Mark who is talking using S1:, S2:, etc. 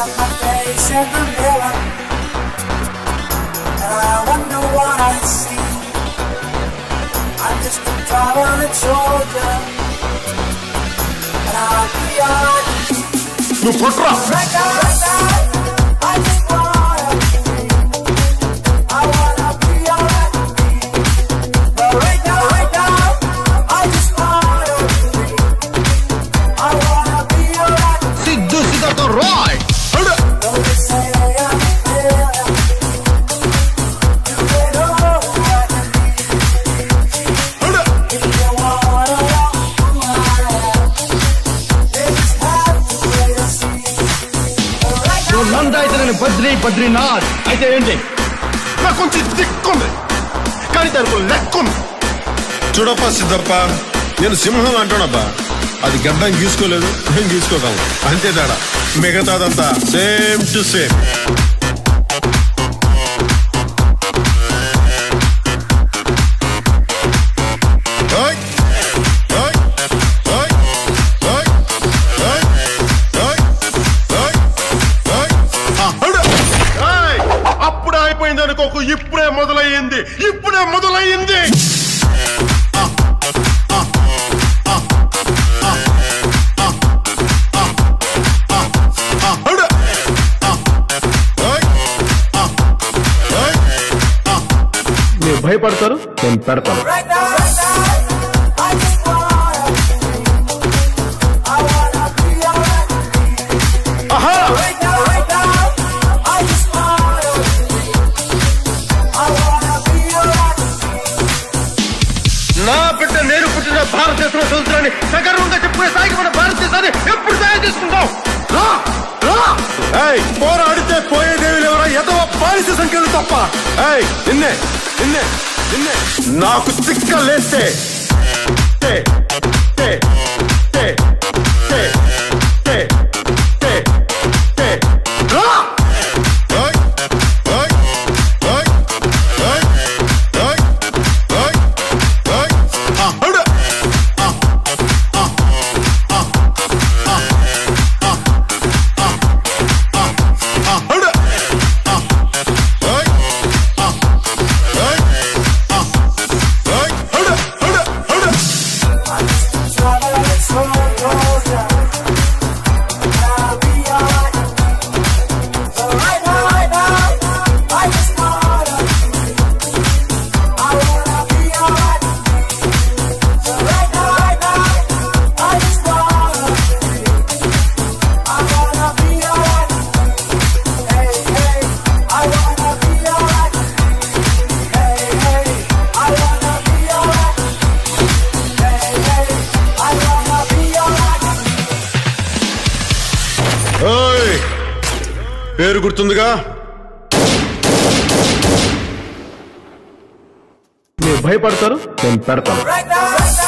S1: at my face in the mirror. And I wonder what I see. I'm just a traveling soldier. And I'll be alright.
S2: నువ్వు కొట్రా
S1: Right now, right now, I just wanna be. I wanna be alright. But right now, right now, I just wanna be. I wanna be alright.
S2: Siddhu సిద్ధతో Roy
S1: Though they say I'm a failure, you better know who I can be. If you wanna know who I am, they just have to wait and see. But right now,
S2: నంద అయితే నేను బద్రి బద్రీనాథ్ అయితే ఏంటి నాకు కొంచెం దిక్కుంది కానీ దానికి లెక్కుంది
S3: చూడప్ప సిద్ధప్ప నేను సింహం అంటానబ్బా అది గడ్డం గీసుకోలేదు నేను గీసుకోగలను అంతే తేడా మిగతాదంతా సేమ్ టు సేమ్ ఓయ్! ఓయ్! ఓయ్! ఓయ్! ఓయ్! ఓయ్! ఓయ్! ఓయ్! ఆ, హడు! ఏయ్! అప్పుడే అయిపోయింది అనుకోకు ఇప్పుడే మొదలయ్యింది ఇప్పుడే మొదలయ్యింది హడు! ఓయ్! ఓయ్!
S2: మీరు భయపడతారు నేను పెడతాను
S1: right now, right now, I just wanna be. I wanna be alright.
S2: ఆహా
S1: Right now, right now, I just wanna be. I wanna be alright.
S2: నా బిడ్డ నేను పుట్టిన భారతదేశం సముద్రాన్ని సగర్వంగా చెప్పుకునే స్థాయికి మన భారతదేశాన్ని ఎప్పుడు తయారు చేసుకుంటాం రా రా
S3: ఏయ్ పోరాడితే పోయేదేవి ఎవరా ఎదవ బానిస సంఖ్యలు తప్ప ఏయ్ నిన్నే నిన్నే నిన్నే నాకు తిక్క లేస్తే టే, టే, టే, టే, టే, టే, టే. రా! ఓయ్, ఓయ్, ఓయ్, ఓయ్, ఓయ్, ఓయ్, ఓయ్. ఆ, హడు! ఆ, ఆ, ఆ, ఆ, ఆ, హడు! ఆ, ఓయ్, ఆ, ఓయ్, ఆ, ఓయ్, హడు, హడు, హడు.
S1: Traveling soldier. I'll be alright. So right now, right now, I just wanna be. I wanna be alright. So right now, right now, I just wanna be. I wanna be alright. Hey, hey, I wanna be alright. Hey, hey, I wanna be alright. Hey, hey, I wanna be alright.
S3: ఓయ్ పేరు గుర్తుందిగా
S2: మీరు భయపడతారు నేను పెడతాను
S1: Right now, right now.